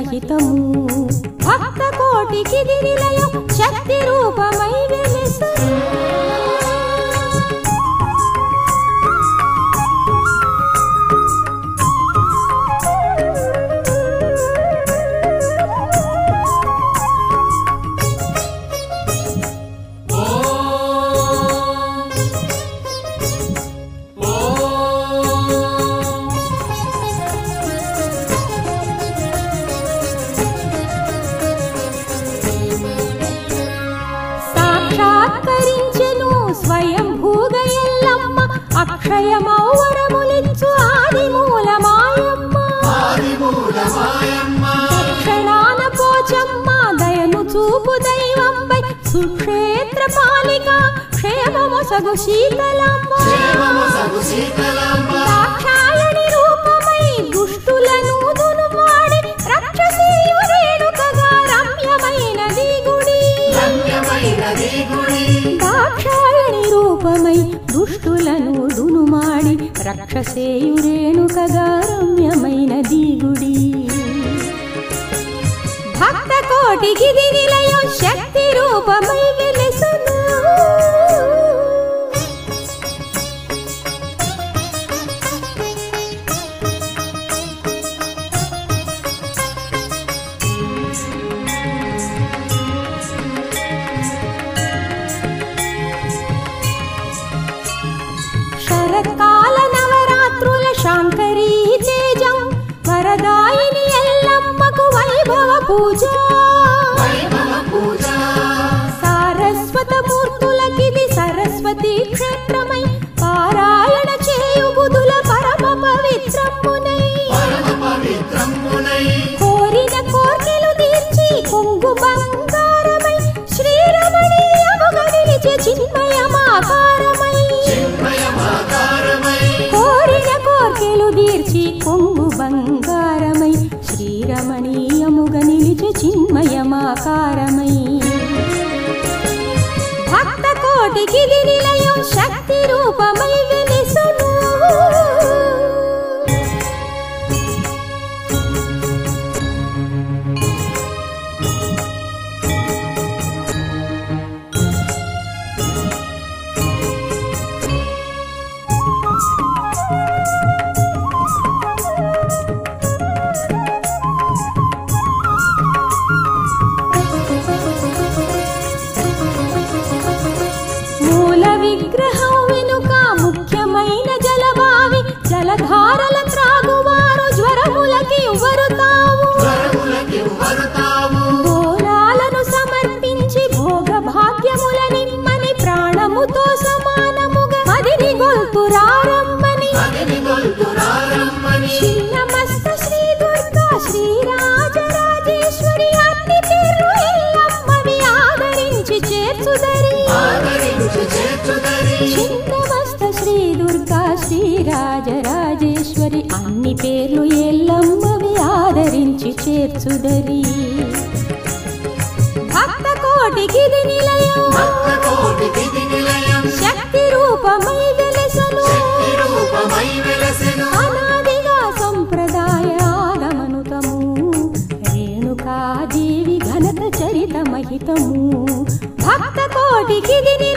మహితము భక్త కోటికి నిలయం శక్తి రూపమై వెలిసెను సాక్షాత్కరించెను స్వయం భూగయల్లమ్మ అక్షయమౌవరములిచ్చు ఆది మూలమాయమ్మ క్షణాన పోచమ్మ దయను చూపు దైవంపై సుక్షేత్ర పాలిక క్షేమమొసగు శీతలమ్మ దాక్షాయణి రూపమై దుష్టులను దునుమాడి రక్షసీయు రేణుకగా రమ్యమైనది గుడి దాక్షాయణి రూపమై దుష్టులను దునుమాడి రక్షసేయు రేణుకగా రమ్యమైనది గుడి భక్త కోటికి నిలయం శక్తి రూపమై వెలిసెను శరత్కాల నవరాత్రుల శాంకరీ తేజం వరదాయిని ఎల్లమ్మకు వైభవ పూజ సారస్వత మూర్తులకిది సరస్వతి క్షేత్రమై పారాయణ చేయు బుధుల పరమ పవిత్రమునై కోరిన కోర్కెలు తీర్చి కొంగు బంగారమై శ్రీరమణీయముగా నిలిచే చిన్మయమాకారమై కోరిన కోర్కెలు తీర్చి కొంగు బంగారమై శ్రీరమణీయముగా నిలిచే చిన్మయమాకారమై భక్త కోటికి నిలయం శక్తి రూపమై వెలిసెను మూల విగ్రహం వెనుక ముఖ్యమైన జలబావి జలధారల త్రాగువారు జ్వరములకి ఎవరు తావు బోనాలను సమర్పించి భోగ భాగ్యముల నిమ్మని ప్రాణముతో సమానముగా మదిని గొల్తురారమ్మని చిన్నమస్త శ్రీ దుర్గా శ్రీరాజరాజేశ్వరి అన్ని పేర్లు ఎల్లమ్మవి ఆదరించి చేర్చుదరి చిన్నమస్త శ్రీ దుర్గా శ్రీరాజరాజేశ్వరి అన్ని పేర్లు ఎల్లమ్మవి ఆదరించి చేర్చుదరి భక్త కోటికి నిలయం శక్తి రూపమై వెలసను అనాదిగా సంప్రదాయ ఆగమనుతము రేణుకాదేవి ఘనత చరిత మహితము భక్త కోటికి